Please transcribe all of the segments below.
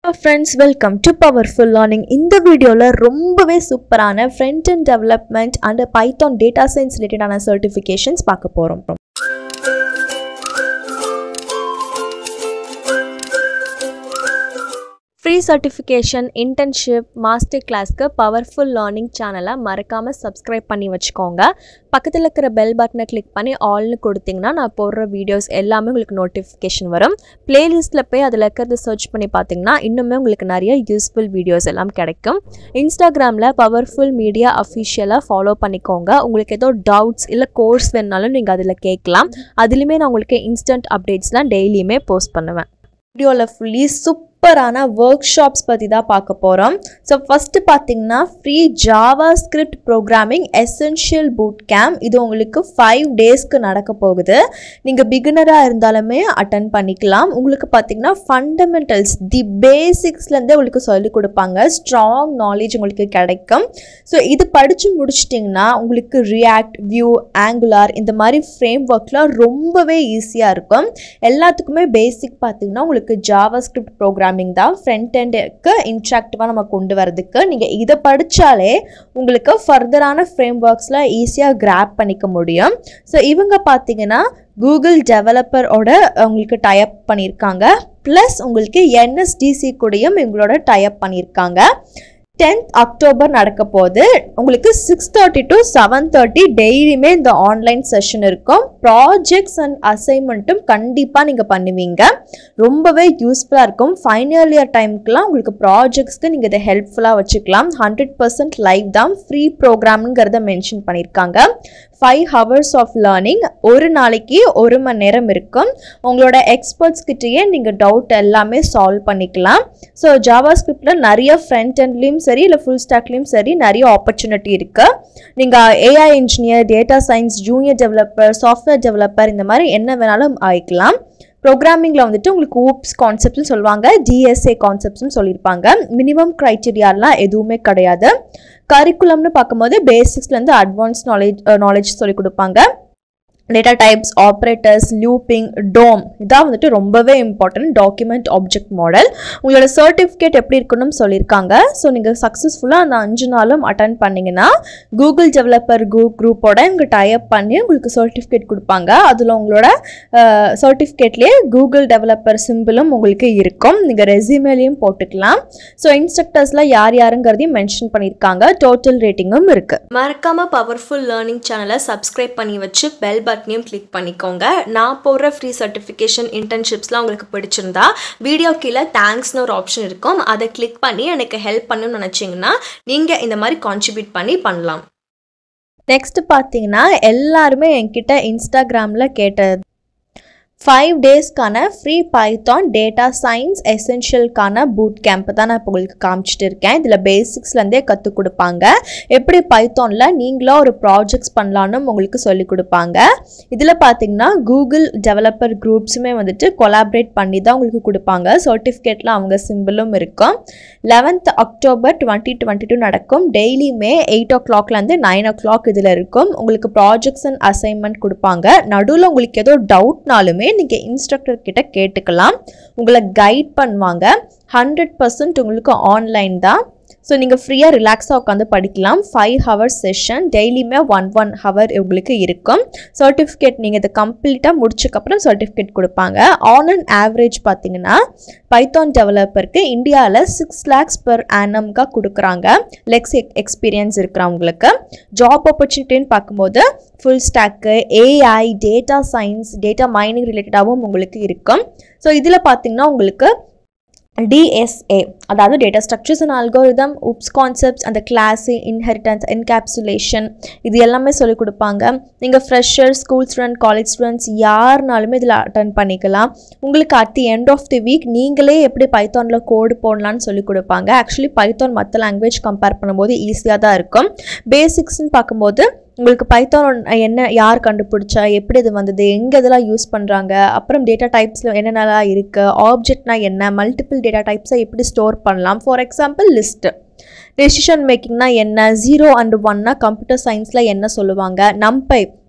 friends welcome to powerful learning இந்த வீடியோவில் ரொம்பவே சூப்பரான front and development and Python data science ரிலேட்டடான சர்டிஃபிகேஷன்ஸ் பார்க்க போகிறோம் ஃப்ரீ சர்டிஃபிகேஷன் இன்டர்ன்ஷிப் மாஸ்டர் கிளாஸ்க்கு பவர்ஃபுல் லேர்னிங் சேனலை மறக்காமல் சப்ஸ்கிரைப் பண்ணி வச்சுக்கோங்க பக்கத்தில் இருக்கிற பெல் பட்டனை கிளிக் பண்ணி ஆல்னு கொடுத்தீங்கன்னா நான் போடுற வீடியோஸ் எல்லாமே உங்களுக்கு நோட்டிஃபிகேஷன் வரும் பிளேலிஸ்ட்டில் போய் அதில் இருக்கிறத சர்ச் பண்ணி பார்த்தீங்கன்னா இன்னுமே உங்களுக்கு நிறைய யூஸ்ஃபுல் வீடியோஸ் எல்லாம் கிடைக்கும் இன்ஸ்டாகிராமில் பவர்ஃபுல் மீடியா அஃபிஷியலாக ஃபாலோ பண்ணிக்கோங்க உங்களுக்கு ஏதோ டவுட்ஸ் இல்லை கோர்ஸ் வேணுனாலும் நீங்கள் அதில் கேட்கலாம் அதுலேயுமே நான் உங்களுக்கு இன்ஸ்டன்ட் அப்டேட்ஸ்லாம் டெய்லியுமே போஸ்ட் பண்ணுவேன் வீடியோவில் ஃபுல்லி சூப்பரான ஒர்க் ஷாப்ஸ் பற்றி தான் பார்க்க போகிறோம் ஸோ ஃபஸ்ட்டு பார்த்தீங்கன்னா free JavaScript programming essential boot camp இது உங்களுக்கு ஃபைவ் டேஸ்க்கு நடக்க போகுது நீங்கள் பிகினராக இருந்தாலுமே அட்டன் பண்ணிக்கலாம் உங்களுக்கு பார்த்தீங்கன்னா ஃபண்டமெண்டல்ஸ் தி பேசிக்ஸ்லேருந்தே உங்களுக்கு சொல்லிக் கொடுப்பாங்க ஸ்ட்ராங் நாலேஜ் உங்களுக்கு கிடைக்கும் ஸோ இது படித்து முடிச்சிட்டிங்கன்னா உங்களுக்கு ரியாக்ட் வியூ ஆங்குலார் இந்த மாதிரி ஃப்ரேம் ஒர்க்லாம் ரொம்பவே ஈஸியாக இருக்கும் எல்லாத்துக்குமே பேசிக் பார்த்தீங்கன்னா உங்களுக்கு ஜாவா ஸ்கிரிப்ட் ப்ரோக்ராமிங் தான் ஃப்ரண்ட் எண்டுக்கு இன்ட்ராக்டிவாக நம்ம கொண்டு வரதுக்கு நீங்கள் இதை படித்தாலே உங்களுக்கு ஃபர்தரான ஃப்ரேம் ஒர்க்ஸில் ஈஸியாக கிராப் பண்ணிக்க முடியும் ஸோ இவங்க பார்த்தீங்கன்னா கூகுள் டெவலப்பரோட உங்களுக்கு டைப் பண்ணியிருக்காங்க ப்ளஸ் உங்களுக்கு என்எஸ்டிசி கூடயும் இவங்களோட டைப் பண்ணியிருக்காங்க டென்த் அக்டோபர் நடக்க போகுது உங்களுக்கு six thirty to seven thirty டெய்லியுமே இந்த ஆன்லைன் செஷன் இருக்கும் ப்ராஜெக்ட்ஸ் அண்ட் அசைன்மெண்ட்டும் கண்டிப்பாக நீங்கள் பண்ணுவீங்க ரொம்பவே யூஸ்ஃபுல்லாக இருக்கும் ஃபைனல் இயர் டைமுக்குலாம் உங்களுக்கு ப்ராஜெக்ட்ஸ்க்கு நீங்கள் இதை ஹெல்ப்ஃபுல்லாக வச்சுக்கலாம் ஹண்ட்ரட் பர்சன்ட் லைவ் தான் ஃப்ரீ ப்ரோக்ராம்ங்கிறத மென்ஷன் பண்ணியிருக்காங்க ஃபைவ் ஹவர்ஸ் ஆஃப் லேர்னிங் ஒரு நாளைக்கு ஒரு மணி நேரம் இருக்கும் உங்களோட எக்ஸ்பர்ட்ஸ் கிட்டேயே நீங்கள் டவுட் எல்லாமே சால்வ் பண்ணிக்கலாம் ஸோ ஜாவா ஸ்கிரிப்டில் நிறைய ஃப்ரண்ட் எண்ட்லேயும் சரி இல்லை ஃபுல் ஸ்டாக்லேயும் சரி நிறைய ஆப்பர்ச்சுனிட்டி இருக்குது நீங்கள் AI engineer data science junior developer software developer இந்த மாதிரி என்ன வேணாலும் ஆயிக்கலாம் ப்ரோக்ராமிங்கில் வந்துட்டு உங்களுக்கு ஊப்ஸ் கான்செப்ட்னு சொல்லுவாங்க டிஎஸ்ஏ கான்செப்ட்ஸ்னு சொல்லியிருப்பாங்க மினிமம் க்ரைட்டீரியாலாம் எதுவுமே கிடையாது கரிக்குலம்னு பார்க்கும்போது பேசிக்ஸ்லேருந்து அட்வான்ஸ் நாலேஜ் நாலேஜ் சொல்லி கொடுப்பாங்க data types operators looping DOM இதான் வந்துட்டு ரொம்பவே இம்பார்ட்டன்ட் டாக்குமெண்ட் ஆப்ஜெக்ட் மாடல் உங்களோட சர்டிஃபிகேட் எப்படி இருக்கணும்னு சொல்லியிருக்காங்க ஸோ நீங்கள் சக்ஸஸ்ஃபுல்லாக அந்த அஞ்சு நாளும் அட்டன் பண்ணிங்கன்னா கூகுள் டெவலப்பர் குரூப் குரூப்போட இங்கே டைப் பண்ணி உங்களுக்கு சர்டிஃபிகேட் கொடுப்பாங்க அதில் உங்களோட சர்டிஃபிகேட்லேயே கூகுள் டெவலப்பர் சிம்பிளும் உங்களுக்கு இருக்கும் நீங்கள் ரெசியூமேலையும் போட்டுக்கலாம் ஸோ இன்ஸ்ட்ரக்டர்ஸில் யார் யாருங்கிறதையும் மென்ஷன் பண்ணியிருக்காங்க டோட்டல் ரேட்டிங்கும் இருக்குது மறக்காம பவர்ஃபுல் லேர்னிங் சேனலை சப்ஸ்கிரைப் பண்ணி வச்சு பெல் பட்டனையும் கிளிக் பண்ணிக்கோங்க நான் போடுற ஃப்ரீ சர்டிஃபிகேஷன் இன்டர்ன்ஷிப்ஸ்லாம் உங்களுக்கு பிடிச்சிருந்தா வீடியோ கீழே தேங்க்ஸ்னு ஒரு ஆப்ஷன் இருக்கும் அதை கிளிக் பண்ணி எனக்கு ஹெல்ப் பண்ணணும்னு நினச்சிங்கன்னா நீங்கள் இந்த மாதிரி கான்ட்ரிபியூட் பண்ணி பண்ணலாம் நெக்ஸ்ட் பார்த்தீங்கன்னா எல்லாருமே என்கிட்ட இன்ஸ்டாகிராமில் கேட்டது ஃபைவ் டேஸ்க்கான ஃப்ரீ பைத்தான் டேட்டா சயின்ஸ் எசென்ஷியல்கான பூட் கேம்ப் தான் நான் இப்போ உங்களுக்கு காமிச்சிட்டு இருக்கேன் இதில் பேசிக்ஸ்லேருந்தே கற்றுக் கொடுப்பாங்க எப்படி பைத்தானில் நீங்களாக ஒரு ப்ராஜெக்ட்ஸ் பண்ணலான்னு உங்களுக்கு சொல்லிக் கொடுப்பாங்க இதில் பார்த்தீங்கன்னா கூகுள் டெவலப்பர் குரூப்ஸுமே வந்துட்டு கொலாபரேட் பண்ணி தான் உங்களுக்கு கொடுப்பாங்க சர்டிஃபிகேட்டில் அவங்க சிம்பிளும் இருக்கும் eleventh October twenty twenty two நடக்கும் டெய்லியுமே எயிட் ஓ கிளாக்லேருந்து நைன் ஓ கிளாக் இதில் இருக்கும் உங்களுக்கு ப்ராஜெக்ட்ஸ் அண்ட் அசைன்மெண்ட் கொடுப்பாங்க நடுவில் உங்களுக்கு ஏதோ டவுட்னாலுமே நீங்கள் இன்ஸ்ட்ரக்டர் கிட்ட கேட்டுக்கலாம் உங்களை கைட் பண்ணுவாங்க ஹண்ட்ரட் பர்சன்ட் உங்களுக்கு ஆன்லைன் தான் ஸோ நீங்கள் ஃப்ரீயாக ரிலாக்ஸாக உட்காந்து படிக்கலாம் ஃபைவ் ஹவர்ஸ் செஷன் டெய்லியுமே ஒன் ஒன் ஹவர் உங்களுக்கு இருக்கும் சர்டிஃபிகேட் நீங்கள் இதை கம்ப்ளீட்டாக முடிச்சக்கப்புறம் சர்டிஃபிகேட் கொடுப்பாங்க ஆன் அண்ட் ஆவரேஜ் பார்த்தீங்கன்னா பைத்தான் டெவலப்பருக்கு இந்தியாவில் சிக்ஸ் லேக்ஸ் பெர் ஆனம்காக கொடுக்குறாங்க லெக்ஸ் எக்ஸ்பீரியன்ஸ் இருக்கிறவங்களுக்கு ஜாப் ஆப்பர்ச்சுனிட்டின்னு பார்க்கும்போது full stack AI data science data mining ரிலேட்டடாகவும் உங்களுக்கு இருக்கும் ஸோ இதில் பார்த்தீங்கன்னா உங்களுக்கு டிஎஸ்ஏ அதாவது data structures and algorithm உப்ஸ் concepts அந்த கிளாஸு இன்ஹெரிட்டன்ஸ் என்கேப்சுலேஷன் இது எல்லாமே சொல்லிக் கொடுப்பாங்க நீங்கள் fresher school student college students யாருனாலுமே இதில் அட்டன் பண்ணிக்கலாம் உங்களுக்கு at the end of the week நீங்களே எப்படி பைத்தானில் கோடு போடலான்னு சொல்லிக் கொடுப்பாங்க ஆக்சுவலி பைத்தான் மற்ற லாங்குவேஜ் கம்பேர் பண்ணும்போது ஈஸியாக தான் இருக்கும் பேசிக்ஸ்னு பார்க்கும்போது உங்களுக்கு பைத்தான் என்ன யார் கண்டுபிடிச்சா எப்படி இது வந்தது எங்கே இதெல்லாம் யூஸ் பண்ணுறாங்க அப்புறம் டேட்டா டைப்ஸில் என்னென்னலாம் இருக்குது ஆப்ஜெக்ட்னா என்ன மல்டிபிள் டேட்டா டைப்ஸை எப்படி ஸ்டோர் பண்ணலாம் ஃபார் எக்ஸாம்பிள் லிஸ்ட்டு டெசிஷன் மேக்கிங்னா என்ன ஜீரோ அண்ட் ஒன்னா கம்ப்யூட்டர் சயின்ஸில் என்ன சொல்லுவாங்க நம்பை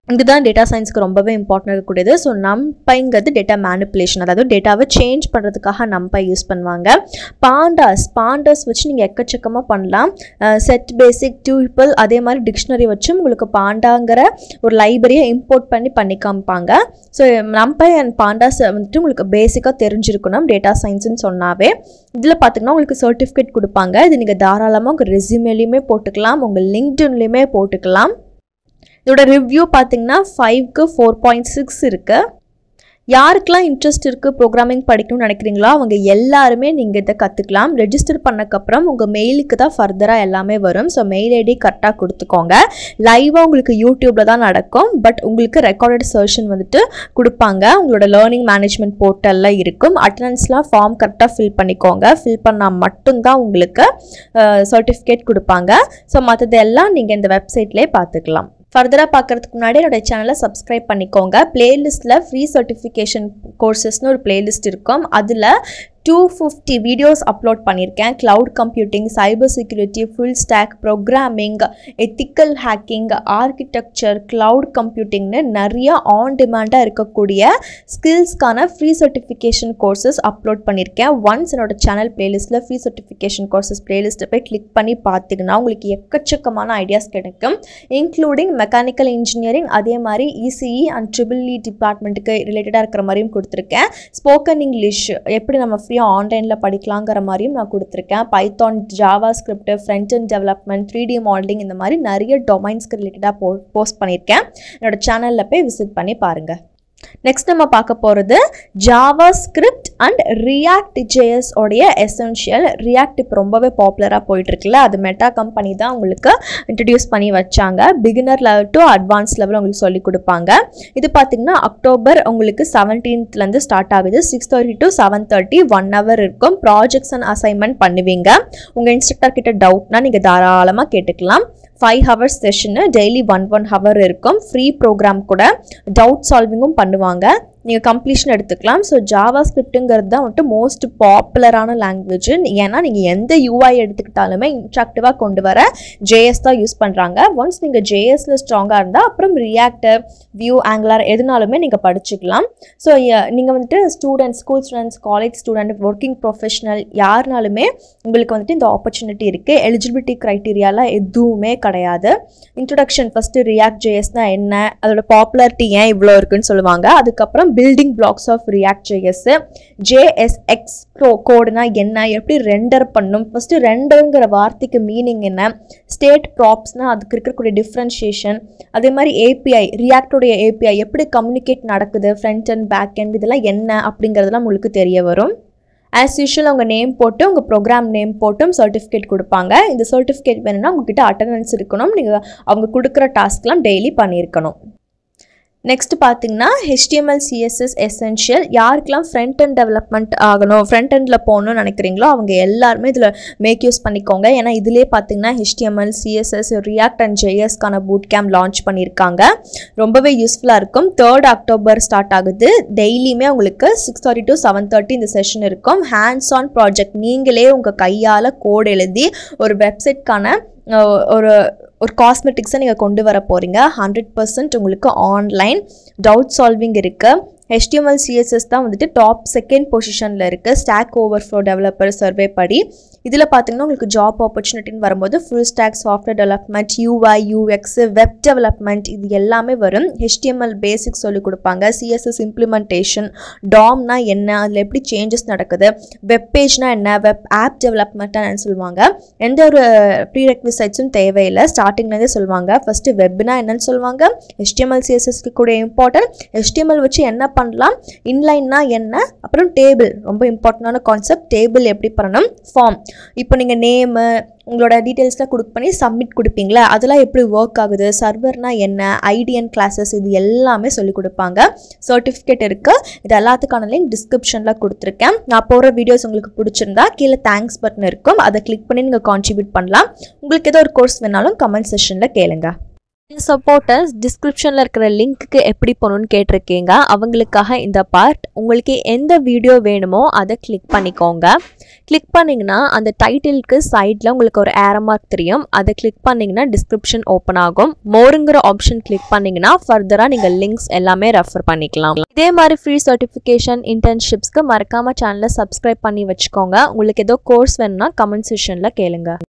இதுதான் டேட்டா சயின்ஸ்க்கு ரொம்பவே இம்பார்ட்டன்ட் இருக்கக்கூடியது ஸோ நம்பைங்கிறது டேட்டா மேனிப்புலேஷன் அதாவது டேட்டாவை சேஞ்ச் பண்ணுறதுக்காக நம்பை யூஸ் பண்ணுவாங்க பாண்டாஸ் பாண்டாஸ் வச்சு நீங்கள் எக்கச்சக்கமாக பண்ணலாம் செட் பேசிக் டியூபிள் அதே மாதிரி டிக்ஷனரி வச்சும் உங்களுக்கு பாண்டாங்கிற ஒரு லைப்ரரியை இம்போர்ட் பண்ணி பண்ணி காமிப்பாங்க ஸோ நம்பை அண்ட் பாண்டாஸ் வந்துட்டு உங்களுக்கு பேசிக்காக தெரிஞ்சிருக்கணும் டேட்டா சயின்ஸ்னு சொன்னாவே இதில் பார்த்தீங்கன்னா உங்களுக்கு சர்டிஃபிகேட் கொடுப்பாங்க இது நீங்கள் தாராளமாக உங்கள் ரெசியூமேலையுமே போட்டுக்கலாம் உங்கள் லிங்க்டின்லையுமே போட்டுக்கலாம் இதோட ரிவ்யூ பார்த்தீங்கன்னா ஃபைவ்க்கு ஃபோர் பாயிண்ட் சிக்ஸ் இருக்குது யாருக்கெல்லாம் இன்ட்ரெஸ்ட் இருக்குது ப்ரோக்ராமிங் படிக்கணும்னு நினைக்கிறீங்களோ அவங்க எல்லாருமே நீங்கள் இதை கற்றுக்கலாம் ரெஜிஸ்டர் பண்ணக்கப்புறம் உங்கள் மெயிலுக்கு தான் ஃபர்தராக எல்லாமே வரும் ஸோ மெயில் ஐடி கரெக்டாக கொடுத்துக்கோங்க லைவாக உங்களுக்கு யூடியூப்பில் தான் நடக்கும் பட் உங்களுக்கு ரெக்கார்டட் செர்ஷன் வந்துட்டு கொடுப்பாங்க உங்களோட லேர்னிங் மேனேஜ்மெண்ட் போர்ட்டலில் இருக்கும் அட்டண்டன்ஸ்லாம் ஃபார்ம் கரெக்டாக ஃபில் பண்ணிக்கோங்க ஃபில் பண்ணால் மட்டும்தான் உங்களுக்கு சர்டிஃபிகேட் கொடுப்பாங்க ஸோ மற்றது எல்லாம் நீங்கள் இந்த வெப்சைட்லேயே பார்த்துக்கலாம் ஃபர்தராக பார்க்குறதுக்கு முன்னாடி என்னோட சேனலை சப்ஸ்கிரைப் பண்ணிக்கோங்க பிளேலிஸ்ட்டில் ஃப்ரீ சர்டிஃபிகேஷன் கோர்சஸ்னு ஒரு பிளேலிஸ்ட் இருக்கும் அதில் டூ ஃபிஃப்டி வீடியோஸ் அப்லோட் பண்ணியிருக்கேன் cloud computing cyber security full stack programming ethical hacking architecture cloud கம்ப்யூட்டிங்னு நிறைய ஆன் டிமாண்டாக இருக்கக்கூடிய ஸ்கில்ஸ்க்கான ஃப்ரீ சர்டிஃபிகேஷன் கோர்சஸ் அப்லோட் பண்ணியிருக்கேன் ஒன்ஸ் என்னோட சேனல் பிளேலிஸ்ட்டில் ஃப்ரீ சர்டிஃபிகேஷன் கோர்சஸ் பிளேலிஸ்ட்டை போய் கிளிக் பண்ணி பார்த்தீங்கன்னா உங்களுக்கு எக்கச்சக்கமான ஐடியாஸ் கிடைக்கும் இன்க்ளூடிங் மெக்கானிக்கல் இன்ஜினியரிங் அதே மாதிரி இசிஇ அண்ட் ட்ரிபிள் இ டிபார்ட்மெண்ட்டுக்கு ரிலேட்டடாக இருக்கிற மாதிரியும் கொடுத்துருக்கேன் ஸ்போக்கன் இங்கிலீஷ் எப்படி நம்ம ஃப்ரீயாக ஆன்லைனில் படிக்கலாங்கிற மாதிரியும் நான் கொடுத்துருக்கேன் Python JavaScript front and development three D modelling இந்த மாதிரி நிறைய டொமைன்ஸ்க்கு ரிலேட்டடாக போ போஸ்ட் பண்ணியிருக்கேன் என்னோட சேனலில் போய் விசிட் பண்ணி பாருங்கள் நெக்ஸ்ட் நம்ம பார்க்க போகிறது JavaScript and React JS உடைய எசென்ஷியல் ரியாக்ட் இப்போ ரொம்பவே பாப்புலராக போயிட்டுருக்குல்ல அது மெட்டா கம்பெனி தான் உங்களுக்கு இன்ட்ரடியூஸ் பண்ணி வச்சாங்க beginner level to advance level உங்களுக்கு சொல்லி கொடுப்பாங்க இது பார்த்திங்கன்னா அக்டோபர் உங்களுக்கு செவன்டீன்த்லேருந்து ஸ்டார்ட் ஆகுது six thirty to seven thirty one hour இருக்கும் ப்ராஜெக்ட்ஸ் அண்ட் அசைன்மெண்ட் பண்ணுவீங்க உங்கள் இன்ஸ்ட்ரக்டர் கிட்ட டவுட்னா நீங்கள் தாராளமாக கேட்டுக்கலாம் five hours session daily one one hour இருக்கும் ஃப்ரீ ப்ரோக்ராம் கூட டவுட் சால்விங்கும் பண்ணுவாங்க நீங்கள் கம்ப்ளீஷன் எடுத்துக்கலாம் ஸோ ஜாவா ஸ்கிரிப்ட்டுங்கிறது தான் வந்துட்டு மோஸ்ட் பாப்புலரான லாங்குவேஜ் ஏன்னா நீங்கள் எந்த யூஐ எடுத்துக்கிட்டாலுமே இன்ட்ராக்டிவாக கொண்டு வர ஜேஎஸ் தான் யூஸ் பண்ணுறாங்க ஒன்ஸ் நீங்கள் ஜேஎஸில் ஸ்ட்ராங்காக இருந்தால் அப்புறம் ரியாக்டர் வியூ ஆங்குலர் எதுனாலுமே நீங்கள் படிச்சுக்கலாம் ஸோ நீங்கள் வந்துட்டு students school students college student working professional யாருனாலுமே உங்களுக்கு வந்துட்டு இந்த ஆப்பர்ச்சுனிட்டி இருக்குது எலிஜிபிலிட்டி க்ரைட்டீரியாலாம் எதுவுமே கிடையாது இன்ட்ரொடக்ஷன் ஃபஸ்ட்டு ரியாக்ட் ஜேஎஸ்னால் என்ன அதோட பாப்புலாரிட்டி ஏன் இவ்வளோ இருக்குன்னு சொல்லுவாங்க அதுக்கப்புறம் building blocks of React JS JSX pro கோடுனா என்ன எப்படி ரெண்டர் பண்ணும் ஃபஸ்ட்டு ரெண்டருங்கிற வார்த்தைக்கு மீனிங் என்ன ஸ்டேட் ப்ராப்ஸ்னால் அதுக்கு இருக்கக்கூடிய டிஃப்ரென்ஷியேஷன் அதே மாதிரி ஏபிஐ ரியாக்டோடைய ஏபிஐ எப்படி கம்யூனிகேட் நடக்குது ஃப்ரண்ட் அண்ட் பேக் அண்ட் இதெல்லாம் என்ன அப்படிங்கிறதுலாம் உங்களுக்கு தெரிய வரும் ஆஸ் யூஷுவல் அவங்க நேம் போட்டு உங்கள் ப்ரோக்ராம் நேம் போட்டும் சர்டிஃபிகேட் கொடுப்பாங்க இந்த சர்டிஃபிகேட் வேணும்னா உங்ககிட்ட அட்டண்டன்ஸ் இருக்கணும் நீங்கள் அவங்க கொடுக்குற டாஸ்க்லாம் டெய்லி பண்ணியிருக்கணும் நெக்ஸ்ட் பார்த்தீங்கன்னா ஹெச்டிஎம்எல் சிஎஸ்எஸ் எசென்ஷியல் யாருக்கெல்லாம் ஃப்ரண்ட் அண்ட் டெவலப்மெண்ட் ஆகணும் ஃப்ரண்ட் எண்டில் போகணும்னு நினைக்கிறீங்களோ அவங்க எல்லாருமே இதில் மேக் யூஸ் பண்ணிக்கோங்க ஏன்னா இதிலே பார்த்தீங்கன்னா ஹெச்டிஎம்எல் சிஎஸ்எஸ் ரியாக்ட் அண்ட் ஜேஎஸ்க்கான பூட் கேம்ப் லான்ச் பண்ணியிருக்காங்க ரொம்பவே யூஸ்ஃபுல்லாக இருக்கும் தேர்ட் அக்டோபர் ஸ்டார்ட் ஆகுது டெய்லியுமே உங்களுக்கு six thirty to seven thirty இந்த செஷன் இருக்கும் ஹேண்ட்ஸ் ஆன் ப்ராஜெக்ட் நீங்களே உங்கள் கையால் கோட் எழுதி ஒரு வெப்சைட்கான ஒரு ஒரு காஸ்மெட்டிக்ஸை நீங்கள் கொண்டு வர போகிறீங்க ஹண்ட்ரட் பர்சன்ட் உங்களுக்கு ஆன்லைன் டவுட் சால்விங் இருக்குது HTML சிஎஸ்எஸ் தான் வந்துட்டு டாப் செகண்ட் பொசிஷனில் இருக்குது ஸ்டாக் ஓவர்ஃப்ளோ டெவலப்பர் சர்வே படி இதில் பார்த்தீங்கன்னா உங்களுக்கு ஜாப் ஆப்பர்ச்சுனிட்டின்னு வரும்போது full stack software development UI UX web development இது எல்லாமே வரும் ஹெச்டிஎம்எல் பேசிக்ஸ் சொல்லிக் கொடுப்பாங்க சிஎஸ்எஸ் இம்ப்ளிமெண்டேஷன் டாம்னா என்ன அதில் எப்படி சேஞ்சஸ் நடக்குது வெப் பேஜ்னா என்ன வெப் ஆப் டெவலப்மெண்ட்டாக சொல்லுவாங்க எந்த ஒரு ப்ரீ ரெக்விசைட்ஸும் தேவையில்லை ஸ்டார்டிங்லேருந்தே சொல்லுவாங்க ஃபஸ்ட்டு வெப்னா என்னன்னு சொல்லுவாங்க ஹெச்டிஎம்எல் சிஎஸ்எஸ்க்கு கூட இம்பார்ட்டன்ட் HTML வச்சு என்ன பண்ணலாம் இன்லைன்னா என்ன அப்புறம் டேபிள் ரொம்ப இம்பார்ட்டண்டான கான்செப்ட் டேபிள் எப்படி பண்ணணும் ஃபார்ம் இப்போ நீங்கள் நேமு உங்களோட டீட்டெயில்ஸ்லாம் கொடுக்க பண்ணி சப்மிட் கொடுப்பீங்களா அதெல்லாம் எப்படி ஒர்க் ஆகுது சர்வர்னா என்ன ஐடியன் கிளாஸஸ் இது எல்லாமே சொல்லிக் கொடுப்பாங்க சர்டிஃபிகேட் இருக்குது இது எல்லாத்துக்கான லிங்க் டிஸ்கிரிப்ஷனில் கொடுத்துருக்கேன் நான் போகிற வீடியோஸ் உங்களுக்கு பிடிச்சிருந்தா கீழே தேங்க்ஸ் பட்டன் இருக்கும் அதை கிளிக் பண்ணி நீங்கள் கான்ட்ரிபியூட் பண்ணலாம் உங்களுக்கு ஏதோ ஒரு கோர்ஸ் வேணாலும் கமெண்ட் செஷனில் கேளுங்க சப்போர்ட்டர்ஸ் டிஸ்கிரிப்ஷனில் இருக்கிற லிங்க்குக்கு எப்படி போகணுன்னு கேட்டிருக்கீங்க அவங்களுக்காக இந்த பார்ட் உங்களுக்கு எந்த வீடியோ வேணுமோ அதை கிளிக் பண்ணிக்கோங்க கிளிக் பண்ணிங்கன்னா அந்த டைட்டிலுக்கு சைடில் உங்களுக்கு ஒரு ஏரோ மார்க் தெரியும் அதை கிளிக் பண்ணிங்கன்னா டிஸ்கிரிப்ஷன் ஓப்பன் ஆகும் மோருங்கிற ஆப்ஷன் கிளிக் பண்ணிங்கன்னா ஃபர்தராக நீங்கள் லிங்க்ஸ் எல்லாமே ரெஃபர் பண்ணிக்கலாம் இதே மாதிரி ஃப்ரீ சர்டிஃபிகேஷன் இன்டர்ன்ஷிப்ஸ்க்கு மறக்காமல் சேனலை சப்ஸ்கிரைப் பண்ணி வச்சுக்கோங்க உங்களுக்கு ஏதோ கோர்ஸ் வேணும்னா கமெண்ட் செஷனில் கேளுங்க